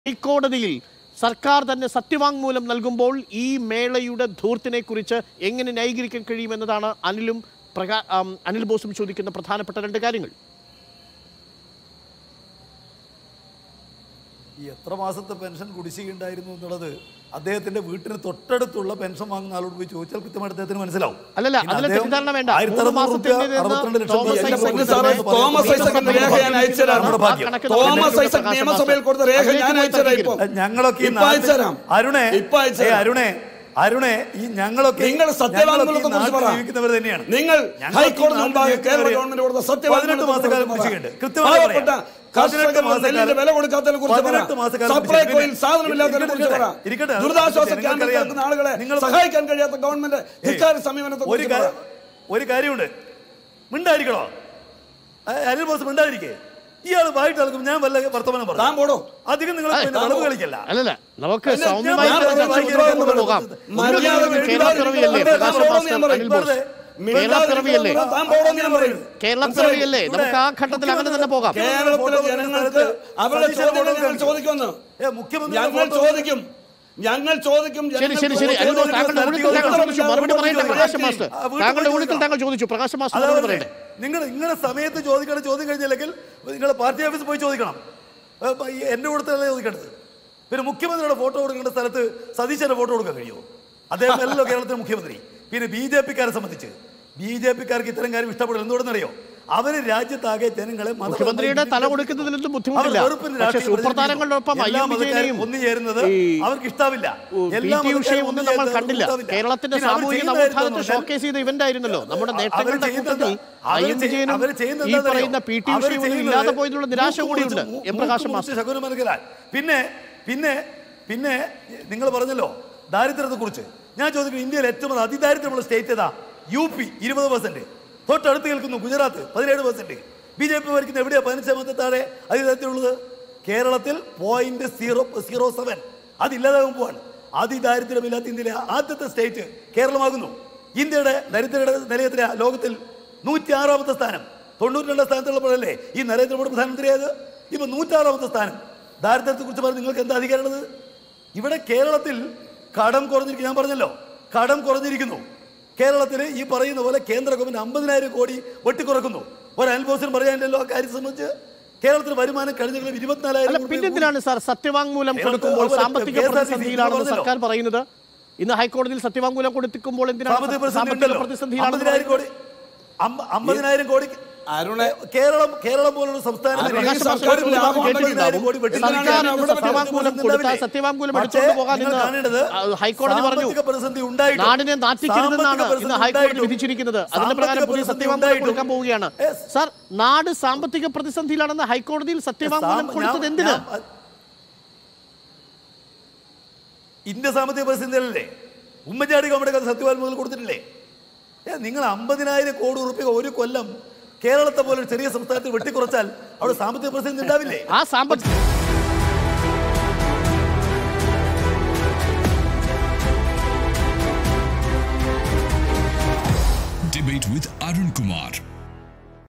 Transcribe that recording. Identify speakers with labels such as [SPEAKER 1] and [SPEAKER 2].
[SPEAKER 1] ഹൈക്കോടതിയിൽ സർക്കാർ തന്നെ സത്യവാങ്മൂലം നൽകുമ്പോൾ ഈ മേളയുടെ ധൂർത്തിനെ കുറിച്ച് എങ്ങനെ ന്യായീകരിക്കാൻ കഴിയുമെന്നതാണ് അനിലും പ്രകാ ആം, അനിൽ ബോസും ചോദിക്കുന്ന പ്രധാനപ്പെട്ട രണ്ട് കാര്യങ്ങൾ
[SPEAKER 2] ഈ എത്ര മാസത്തെ പെൻഷൻ കുടിശ്ശിക ഉണ്ടായിരുന്നു എന്നുള്ളത് അദ്ദേഹത്തിന്റെ വീട്ടിന് തൊട്ടടുത്തുള്ള പെൻഷൻ വാങ്ങുന്ന ആളോട് പോയി ചോദിച്ചാൽ കൃത്യമായിട്ട് അദ്ദേഹത്തിന് മനസ്സിലാവും
[SPEAKER 1] അല്ലല്ല,
[SPEAKER 2] പിന്നെ
[SPEAKER 1] അതിലെ
[SPEAKER 2] അദ്ദേഹം
[SPEAKER 1] തെറ്റിദ്ധാരണ വേണ്ട.
[SPEAKER 2] ആയിരത്തി
[SPEAKER 1] മൂന്ന്
[SPEAKER 2] അറുന്നൂറ്
[SPEAKER 1] മാസത്തിന്റെ
[SPEAKER 2] രൂപ,
[SPEAKER 1] നിന്ന്
[SPEAKER 2] അറുപത്തിരണ്ട് ലക്ഷം
[SPEAKER 1] തോമസ്
[SPEAKER 2] രൂപ
[SPEAKER 1] ഐസക്
[SPEAKER 2] കൊടുത്ത
[SPEAKER 1] സാറേ,
[SPEAKER 2] പറയുന്നത്
[SPEAKER 3] തോമസ് ഐസക്കിന്റെ രേഖ ഞാൻ അയച്ചുതരാം.
[SPEAKER 2] നമ്മുടെ ഭാഗ്യം.
[SPEAKER 3] തോമസ് ഐസക് നിയമസഭയിൽ കൊടുത്ത രേഖ ഞാൻ അയച്ചുതരാം ഇപ്പൊ
[SPEAKER 2] ഞങ്ങളൊക്കെ ഈ
[SPEAKER 3] ഇപ്പൊ
[SPEAKER 2] നാട്ടിൽ-
[SPEAKER 3] അയച്ചുതരാം.
[SPEAKER 2] അരുണേ
[SPEAKER 3] ഇപ്പൊ അയച്ചുതരാം.
[SPEAKER 2] ഏയ് അരുണേ അരുണേ ഈ ഞങ്ങളൊക്കെ
[SPEAKER 3] നിങ്ങൾ സത്യവാങ്മൂലത്തെ
[SPEAKER 2] ഞങ്ങളൊക്കെ ഈ
[SPEAKER 3] കുറിച്ച്
[SPEAKER 2] നാട്ടിൽ
[SPEAKER 3] പറ.
[SPEAKER 2] ജീവിക്കുന്നവർ തന്നെയാണ്
[SPEAKER 3] നിങ്ങൾ
[SPEAKER 2] ഞങ്ങളൊക്കെ ഈ
[SPEAKER 3] ഹൈക്കോടതി
[SPEAKER 2] നാട്ടിൽ
[SPEAKER 3] മുമ്പാകെ കേരള
[SPEAKER 2] ജീവിക്കുന്നവര്
[SPEAKER 3] ഗവൺമെന്റ് കൊടുത്ത
[SPEAKER 2] പതിനെട്ട്
[SPEAKER 3] സത്യവാങ്മൂലത്തെ
[SPEAKER 2] മാസക്കാലം
[SPEAKER 3] കുറിച്ച്
[SPEAKER 2] കൃഷിയുണ്ട്
[SPEAKER 3] പറ.
[SPEAKER 2] കൃത്യമായി
[SPEAKER 3] പാവപ്പെട്ട
[SPEAKER 2] പറയാം. പതിനെട്ട്
[SPEAKER 3] കർഷകർ
[SPEAKER 2] മാസക്കാലം
[SPEAKER 3] നെല്ലിന്റെ വില കൊടുക്കാത്തതിനെ കുറിച്ച് പറ.
[SPEAKER 2] പതിനെട്ട് മാസക്കാലം
[SPEAKER 3] സപ്ലൈകോയിൽ
[SPEAKER 2] കൃഷി.
[SPEAKER 3] സാധനമില്ലാത്തതിനെ കുറിച്ച് പറ.
[SPEAKER 2] ഇരിക്കട്ടെ, അത്
[SPEAKER 3] ദുരിതാശ്വാസ
[SPEAKER 2] ജനങ്ങൾക്ക്
[SPEAKER 3] ക്യാമ്പിൽ
[SPEAKER 2] അറിയാം.
[SPEAKER 3] കിടക്കുന്ന ആളുകളെ
[SPEAKER 2] നിങ്ങൾ
[SPEAKER 3] സഹായിക്കാൻ കഴിയാത്ത ഗവൺമെന്റ് ധിക്കാര സമീപനത്തെ
[SPEAKER 2] ഒരു
[SPEAKER 3] കുറിച്ച് പറ.
[SPEAKER 2] കാര്യം ഒരു കാര്യമുണ്ട് മിണ്ടായിരിക്കണോ അ- അനിൽ ബോസ് മിണ്ടായിരിക്കേ ഇയാൾ വായിട്ട് നൽകും ഞാൻ വല്ല വർത്തമാനം
[SPEAKER 3] താൻ
[SPEAKER 2] പറഞ്ഞു
[SPEAKER 3] പോടോ
[SPEAKER 2] അധികം നിങ്ങൾ
[SPEAKER 1] അതെ,
[SPEAKER 2] പിന്നെ
[SPEAKER 3] താൻ
[SPEAKER 2] വളവ്
[SPEAKER 3] പോ.
[SPEAKER 2] കളിക്കല്ല
[SPEAKER 1] അല്ലല്ല നമുക്ക്
[SPEAKER 2] അല്ല, ഞാൻ
[SPEAKER 1] സൗമ്യമായി
[SPEAKER 2] പറഞ്ഞത്
[SPEAKER 1] ചർച്ച
[SPEAKER 2] വായിക്കാൻ
[SPEAKER 1] ചെയ്തുകൊണ്ട്
[SPEAKER 2] ഞാൻ
[SPEAKER 1] പോകാം
[SPEAKER 2] പറഞ്ഞത്.
[SPEAKER 3] മര്യാദ
[SPEAKER 1] ഒന്നുമില്ലെങ്കിൽ കേരളപ്പിറവിയല്ലേ
[SPEAKER 3] എഴുതാതെ
[SPEAKER 1] പ്രകാശ്
[SPEAKER 3] പോകണം
[SPEAKER 1] മാസ്റ്റർ
[SPEAKER 3] ഞാൻ പറയും.
[SPEAKER 1] അനിൽ ബോസ് കേരളപ്പിറവിയല്ലേ
[SPEAKER 3] താൻ പോടോ ഞാൻ പറയും
[SPEAKER 1] കേരളപ്പിറവിയല്ലേ നമുക്ക് ആ ഘട്ടത്തിൽ അങ്ങനെ തന്നെ പോകാം
[SPEAKER 3] കേരളത്തിലെ ജനങ്ങൾക്ക് അവരുടെ ചോദ്യങ്ങൾ ഞങ്ങൾ ചോദിക്കുമെന്ന്
[SPEAKER 2] ഏ, മുഖ്യമന്ത്രി
[SPEAKER 3] ഞങ്ങൾ ചോദിക്കും ഞങ്ങൾ ചോദിക്കും
[SPEAKER 1] ശരി ശരി ശരി അനിൽ ബോസ് താങ്കളുടെ ഊഴത്തിൽ താങ്കൾ ചോദിച്ചു മറുപടി പറയട്ടെ പ്രകാശ് മാസ്റ്റർ താങ്കളുടെ ഊഴത്തിൽ താങ്കൾ ചോദിച്ചു പ്രകാശ് മാസ്റ്റർ മറുപടി പറയട്ടെ
[SPEAKER 2] നിങ്ങൾ നിങ്ങളുടെ സമയത്ത് ചോദിക്കേണ്ട ചോദ്യം കഴിഞ്ഞില്ലെങ്കിൽ നിങ്ങൾ പാർട്ടി ഓഫീസിൽ പോയി ചോദിക്കണം ഏ, ഇപ്പൊ ഈ എന്റെ കൂടത്തല്ലേ ചോദിക്കേണ്ടത് പിന്നെ മുഖ്യമന്ത്രിയുടെ ഫോട്ടോ കൊടുക്കേണ്ട സ്ഥലത്ത് സതീശന്റെ ഫോട്ടോ കൊടുക്കാൻ കഴിയുമോ അദ്ദേഹം അല്ലല്ലോ കേരളത്തിലെ മുഖ്യമന്ത്രി പിന്നെ ബി ജെ പിക്കാരെ സംബന്ധിച്ച് ബി ജെ പിക്കാർക്ക് ഇത്തരം കാര്യം ഇഷ്ടപ്പെടില്ല എന്തുകൊണ്ടെന്നറിയോ അവര് രാജ്യത്താകെ ജനങ്ങളെ മതപരമായി
[SPEAKER 1] മുഖ്യമന്ത്രിയുടെ തല കൊടുക്കുന്നതിലൊന്നും ബുദ്ധിമുട്ടില്ല
[SPEAKER 2] അവർ വെറുപ്പിന്
[SPEAKER 1] പക്ഷേ
[SPEAKER 2] രാഷ്ട്രീയം
[SPEAKER 1] സൂപ്പർ താരങ്ങളിലൊപ്പം ഐ
[SPEAKER 2] എല്ലാ
[SPEAKER 1] എം
[SPEAKER 2] മതക്കാരും
[SPEAKER 1] വിജയനെയും
[SPEAKER 2] ഒന്നു ചേരുന്നത്
[SPEAKER 1] ഈ
[SPEAKER 2] അവർക്ക് ഇഷ്ടാവില്ല
[SPEAKER 1] പി
[SPEAKER 2] എല്ലാ
[SPEAKER 1] ടി ഉഷയും
[SPEAKER 2] മതക്കാരും
[SPEAKER 1] ഒന്നും
[SPEAKER 2] ഒന്നു
[SPEAKER 1] നമ്മൾ
[SPEAKER 2] ചേരുന്നത്
[SPEAKER 1] കണ്ടില്ല
[SPEAKER 2] ഇഷ്ടാവില്ല.
[SPEAKER 1] കേരളത്തിന്റെ
[SPEAKER 2] പിന്നെ അവർ
[SPEAKER 1] സാമൂഹിക
[SPEAKER 2] ചെയ്യുന്നത്
[SPEAKER 1] നവോത്ഥാനത്തെ
[SPEAKER 2] എന്താണെന്ന്
[SPEAKER 1] ഷോക്കേസ് ചെയ്ത ഇവന്റ് ആയിരുന്നല്ലോ നമ്മുടെ
[SPEAKER 2] അവര്
[SPEAKER 1] നേട്ടങ്ങളുടെ
[SPEAKER 2] ചെയ്യുന്നത്
[SPEAKER 1] കൂട്ടത്തിൽ ഐ
[SPEAKER 2] അവര്
[SPEAKER 1] എം
[SPEAKER 2] ചെയ്യ-
[SPEAKER 1] വിജയനും
[SPEAKER 2] അവര് ചെയ്യുന്നത്
[SPEAKER 1] ഈ
[SPEAKER 2] എന്താണെന്നറിയോ?
[SPEAKER 1] പറയുന്ന പി ടി
[SPEAKER 2] അവര്
[SPEAKER 1] ഉഷയും ഒന്നും
[SPEAKER 2] ചെയ്യുന്നത്
[SPEAKER 1] ഇല്ലാതെ പോയതിലുള്ള നിരാശ
[SPEAKER 2] മൂക്ക്
[SPEAKER 1] കൂടിയുണ്ട്
[SPEAKER 2] മുറിച്ച്
[SPEAKER 1] എം പ്രകാശ്
[SPEAKER 2] മൂക്ക്
[SPEAKER 1] മാസ്റ്റർ
[SPEAKER 2] മുറിച്ച് ശകുനം മനസ്സിലാൽ. പിന്നെ പിന്നെ പിന്നെ നിങ്ങൾ പറഞ്ഞല്ലോ ദാരിദ്ര്യത്തെ കുറിച്ച് ഞാൻ ചോദിക്കുന്നു ഇന്ത്യയിൽ ഏറ്റവും അതിദാരിദ്ര്യമുള്ള സ്റ്റേറ്റ് ഏതാ യു പി ഇരുപത് പെർസെന്റ് തൊട്ടടുത്ത് കേൾക്കുന്നു ഗുജറാത്ത് പതിനേഴ് പെർസെന്റ് ബി ജെ പി ഭരിക്കുന്ന എവിടെയാ പതിനഞ്ചാമത്തെ താഴെ അതിദാരിദ്ര്യമുള്ളത് കേരളത്തിൽ പോയിന്റ് സീറോ സീറോ സെവൻ അതില്ലാതാകും പോവാണ് അതിദാരിദ്ര്യമില്ലാത്ത ഇന്ത്യയിലെ ആദ്യത്തെ സ്റ്റേറ്റ് കേരളമാകുന്നു ഇന്ത്യയുടെ ദരിദ്രയുടെ നിലയത്തിലെ ലോകത്തിൽ നൂറ്റി ആറാമത്തെ സ്ഥാനം തൊണ്ണൂറ്റി രണ്ടാം സ്ഥാനത്തുള്ളപ്പോഴല്ലേ ഈ നരേന്ദ്രമോദി പ്രധാനമന്ത്രിയായത് ഇപ്പൊ നൂറ്റാറാമത്തെ സ്ഥാനം ദാരിദ്ര്യത്തെ കുറിച്ച് പറഞ്ഞ് നിങ്ങൾക്ക് എന്താ അധികാരമുള്ളത് ഇവിടെ കേരളത്തിൽ കടം കുറഞ്ഞിരിക്കുന്നു ഞാൻ പറഞ്ഞല്ലോ കടം കുറഞ്ഞിരിക്കുന്നു കേരളത്തിൽ ഈ പറയുന്ന പോലെ കേന്ദ്ര ഗവൺമെന്റ് അമ്പതിനായിരം കോടി വെട്ടിക്കുറക്കുന്നു ഒരു അൽബോസിനും പറയാനില്ലല്ലോ ആ കാര്യം സംബന്ധിച്ച് കേരളത്തിൽ വരുമാനം കഴിഞ്ഞ കൊല്ലം
[SPEAKER 1] അല്ല
[SPEAKER 2] ഇരുപത്തിനാലായിരം കോടി
[SPEAKER 1] പിന്നെന്തിനാണ് സാർ സത്യവാങ്മൂലം
[SPEAKER 2] കേരളത്തിൽ
[SPEAKER 1] കൊടുക്കുമ്പോൾ
[SPEAKER 2] അതുപോലെ
[SPEAKER 1] സാമ്പത്തിക
[SPEAKER 2] KSRTC
[SPEAKER 1] പ്രതിസന്ധിയിലാണെന്ന്
[SPEAKER 2] പറഞ്ഞല്ലോ.
[SPEAKER 1] സർക്കാർ പറയുന്നത് ഇന്ന് ഹൈക്കോടതിയിൽ സത്യവാങ്മൂലം കൊടുക്കുമ്പോൾ എന്തിനാണ്
[SPEAKER 2] സാമ്പത്തിക പ്രതിസന്ധി
[SPEAKER 1] സാമ്പത്തിക
[SPEAKER 2] ഉണ്ടല്ലോ.
[SPEAKER 1] പ്രതിസന്ധിയിലാണെന്ന്
[SPEAKER 2] അമ്പതിനായിരം കോടി അമ്പ- അമ്പതിനായിരം കോടി
[SPEAKER 3] അരുണെ
[SPEAKER 2] കേരളം കേരളം പോലുള്ള സംസ്ഥാനത്ത്
[SPEAKER 3] അരുണെ,
[SPEAKER 1] പ്രകാശ്
[SPEAKER 3] ഈ
[SPEAKER 1] മാസ്റ്റർ
[SPEAKER 3] സർക്കാർ
[SPEAKER 1] ഒരു
[SPEAKER 3] ലാഭം
[SPEAKER 1] കേട്ടിട്ടുണ്ടാവും.
[SPEAKER 2] അമ്പതിനായിരം കോടി വെട്ടി
[SPEAKER 1] സർക്കാർ
[SPEAKER 3] എന്തിനാണ്
[SPEAKER 1] ഇന്ന്
[SPEAKER 3] അവിടെ
[SPEAKER 1] സത്യവാങ്മൂലം കൊടുത്താൽ സത്യവാങ്മൂലം എടുത്തുകൊണ്ട് പോകാൻ
[SPEAKER 2] നിങ്ങൾ
[SPEAKER 1] ഇന്ന്
[SPEAKER 2] കാണേണ്ടത്
[SPEAKER 1] ആ, ഹൈക്കോടതി പറഞ്ഞു
[SPEAKER 2] സാമ്പത്തിക പ്രതിസന്ധി ഉണ്ടായിട്ടും
[SPEAKER 1] നാടിനെ നാറ്റിക്കരുതെന്നാണ്
[SPEAKER 2] സാമ്പത്തിക
[SPEAKER 1] ഇന്ന്
[SPEAKER 2] പ്രതിസന്ധി
[SPEAKER 1] ഹൈക്കോടതി
[SPEAKER 2] ഉണ്ടായിട്ടും
[SPEAKER 1] വിധിച്ചിരിക്കുന്നത് അതിന്റെ
[SPEAKER 2] സാമ്പത്തിക
[SPEAKER 1] പ്രകാരം പുതിയ
[SPEAKER 2] പ്രതിസന്ധി
[SPEAKER 1] സത്യവാങ്മൂലം
[SPEAKER 2] ഉണ്ടായിട്ടും
[SPEAKER 1] കൊടുക്കാൻ പോവുകയാണ്
[SPEAKER 2] Yes.
[SPEAKER 1] സാർ നാട് സാമ്പത്തിക പ്രതിസന്ധിയിലാണെന്ന് ഹൈക്കോടതിയിൽ സത്യവാങ്മൂലം
[SPEAKER 2] സാമ്പ-
[SPEAKER 1] കൊടുത്തത്
[SPEAKER 2] ഞാൻ-
[SPEAKER 1] എന്തിന്
[SPEAKER 2] ഞാൻ- ഇന്ത്യ സാമ്പത്തിക പ്രതിസന്ധിയല്ലേ ഉമ്മൻചാണ്ടി ഗവൺമെന്റ് സത്യവാങ്മൂലം കൊടുത്തിട്ടില്ലേ ഏ, നിങ്ങൾ അമ്പതിനായിരം കോടി ഉറുപ്പിക ഒരു കൊല്ലം കേരളത്തെ പോലെ ഒരു ചെറിയ സംസ്ഥാനത്ത് വെട്ടിക്കുറച്ചാൽ അവിടെ സാമ്പത്തിക പ്രതിസന്ധി ഉണ്ടാവില്ലേ
[SPEAKER 1] ആ സാമ്പത്തിക